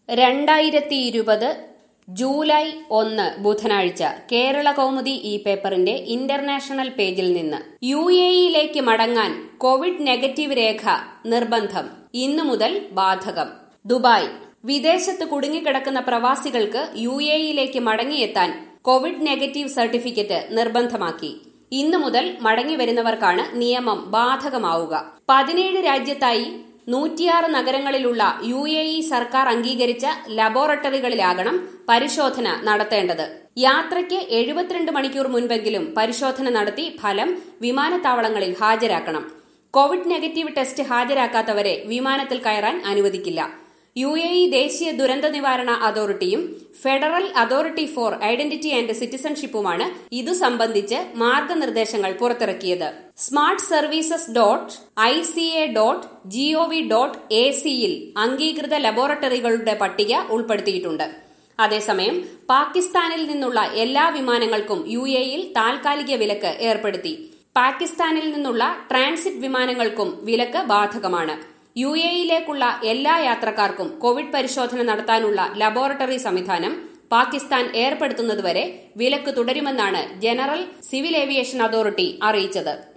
രണ്ടായിരത്തി ഇരുപത് ജൂലൈ ഒന്ന് ബുധനാഴ്ച കേരള കൗമുദി ഈ പേപ്പറിന്റെ ഇന്റർനാഷണൽ പേജിൽ നിന്ന് യു എയിലേക്ക് മടങ്ങാൻ കോവിഡ് നെഗറ്റീവ് രേഖ നിർബന്ധം ഇന്നു മുതൽ ബാധകം ദുബായ് വിദേശത്ത് കുടുങ്ങിക്കിടക്കുന്ന പ്രവാസികൾക്ക് യു എയിലേക്ക് മടങ്ങിയെത്താൻ കോവിഡ് നെഗറ്റീവ് സർട്ടിഫിക്കറ്റ് നിർബന്ധമാക്കി ഇന്നു മുതൽ മടങ്ങി വരുന്നവർക്കാണ് നിയമം ബാധകമാവുക പതിനേഴ് രാജ്യത്തായി നൂറ്റിയാറ് നഗരങ്ങളിലുള്ള യു എ ഇ സർക്കാർ അംഗീകരിച്ച ലബോറട്ടറികളിലാകണം പരിശോധന നടത്തേണ്ടത് യാത്രയ്ക്ക് എഴുപത്തിരണ്ട് മണിക്കൂർ മുൻപെങ്കിലും പരിശോധന നടത്തി ഫലം വിമാനത്താവളങ്ങളിൽ ഹാജരാക്കണം കോവിഡ് നെഗറ്റീവ് ടെസ്റ്റ് ഹാജരാക്കാത്തവരെ വിമാനത്തിൽ കയറാൻ അനുവദിക്കില്ല യു എ ഇ ദേശീയ ദുരന്ത നിവാരണ അതോറിറ്റിയും federal authority for identity and സിറ്റിസൺഷിപ്പുമാണ് ഇതു സംബന്ധിച്ച് മാർഗനിർദ്ദേശങ്ങൾ പുറത്തിറക്കിയത് smart services dot I C A dot gov dot A സിയിൽ അംഗീകൃത ലബോറട്ടറികളുടെ പട്ടിക ഉൾപ്പെടുത്തിയിട്ടുണ്ട് അതേസമയം പാകിസ്ഥാനിൽ നിന്നുള്ള എല്ലാ വിമാനങ്ങൾക്കും യു എയിൽ താൽക്കാലിക വിലക്ക് ഏർപ്പെടുത്തി പാകിസ്ഥാനിൽ നിന്നുള്ള ട്രാൻസിറ്റ് വിമാനങ്ങൾക്കും വിലക്ക് ബാധകമാണ് യു എയിലേക്കുള്ള എല്ലാ യാത്രക്കാർക്കും കോവിഡ് പരിശോധന നടത്താനുള്ള ലബോറട്ടറി സംവിധാനം പാകിസ്ഥാൻ ഏർപ്പെടുത്തുന്നതുവരെ വിലക്ക് തുടരുമെന്നാണ് ജനറൽ സിവിൽ ഏവിയേഷൻ അതോറിറ്റി അറിയിച്ചത്